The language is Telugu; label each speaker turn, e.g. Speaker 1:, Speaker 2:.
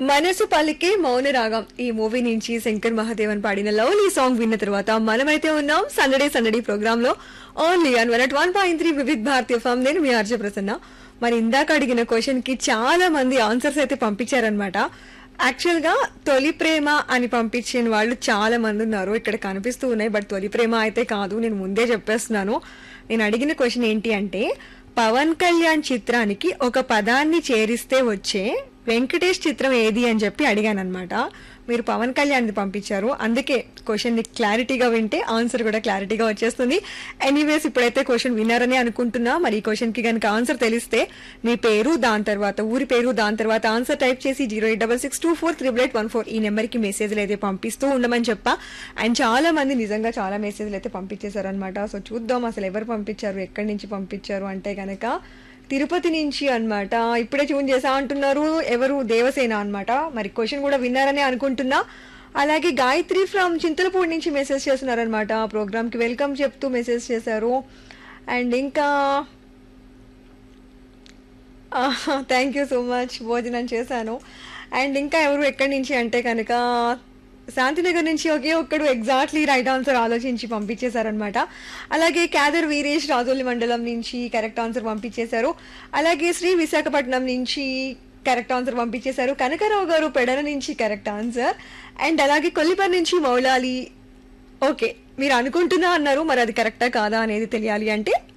Speaker 1: మనసు పలికే మౌన రాగం ఈ మూవీ నుంచి శంకర్ మహాదేవన్ పాడిన లవ్లీ సాంగ్ విన్న తర్వాత మనమైతే ఉన్నాం సందడే సందడి ప్రోగ్రామ్ లో only on one one point three Vividh Bharatiya FM నేను మీ ఆర్జే ప్రసన్న మరి ఇందాక అడిగిన క్వశ్చన్ కి చాలా మంది ఆన్సర్స్ అయితే పంపించారనమాట యాక్చువల్ గా తొలి ప్రేమ అని పంపించిన వాళ్ళు చాలా మంది ఉన్నారు ఇక్కడ కనిపిస్తూ ఉన్నాయి బట్ తొలి ప్రేమ అయితే కాదు నేను ముందే చెప్పేస్తున్నాను నేను అడిగిన క్వశ్చన్ ఏంటి అంటే పవన్ కళ్యాణ్ చిత్రానికి ఒక పదాన్ని చేరిస్తే వచ్చే వెంకటేష్ చిత్రం ఏది అని చెప్పి అడిగాను అనమాట మీరు పవన్ కళ్యాణ్ పంపించారు అందుకే క్వశ్చన్ ని క్లారిటీగా వింటే ఆన్సర్ కూడా క్లారిటీగా వచ్చేస్తుంది ఎనీవేస్ ఇప్పుడైతే క్వశ్చన్ విన్నారని అనుకుంటున్నా మరి ఈ క్వశ్చన్ కి కనుక ఆన్సర్ తెలిస్తే మీ పేరు దాని తర్వాత ఊరి పేరు దాని తర్వాత ఆన్సర్ టైప్ చేసి zero eight double six two four triple eight one four ఈ నెంబర్కి మెసేజ్లు అయితే పంపిస్తూ ఉండమని చెప్పా అండ్ చాలా మంది నిజంగా చాలా మెసేజ్లు అయితే పంపించేశారనమాట సో చూద్దాం అసలు ఎవరు పంపించారు ఎక్కడి నుంచి పంపించారు అంటే కనుక తిరుపతి నుంచి అన్నమాట ఇప్పుడే ట్యూన్ చేసా అంటున్నారు ఎవరు దేవసేన అన్నమాట మరి క్వశ్చన్ కూడా విన్నారని అనుకుంటున్నా అలాగే గాయత్రి ఫ్రమ్ చింతలపూడి నుంచి మెసేజ్ చేస్తున్నారనమాట ప్రోగ్రామ్కి వెల్కమ్ చెప్తూ మెసేజ్ చేశారు అండ్ ఇంకా థ్యాంక్ యూ సో మచ్ భోజనం చేశాను అండ్ ఇంకా ఎవరు ఎక్కడి నుంచి అంటే కనుక శాంతినగర్ నుంచి ఒకే ఒక్కడు ఎగ్జాక్ట్లీ రైట్ ఆన్సర్ ఆలోచించి పంపించేశారనమాట అలాగే క్యాదర్ వీరేష్ రాజోలి మండలం నుంచి కరెక్ట్ ఆన్సర్ పంపించేశారు అలాగే శ్రీ విశాఖపట్నం నుంచి కరెక్ట్ ఆన్సర్ పంపించేశారు కనకరావు గారు పెడన నుంచి కరెక్ట్ ఆన్సర్ అండ్ అలాగే కొల్లిపర్ నుంచి మౌలాలి ఓకే మీరు అనుకుంటున్నా అన్నారు మరి అది కరెక్టా కాదా అనేది తెలియాలి అంటే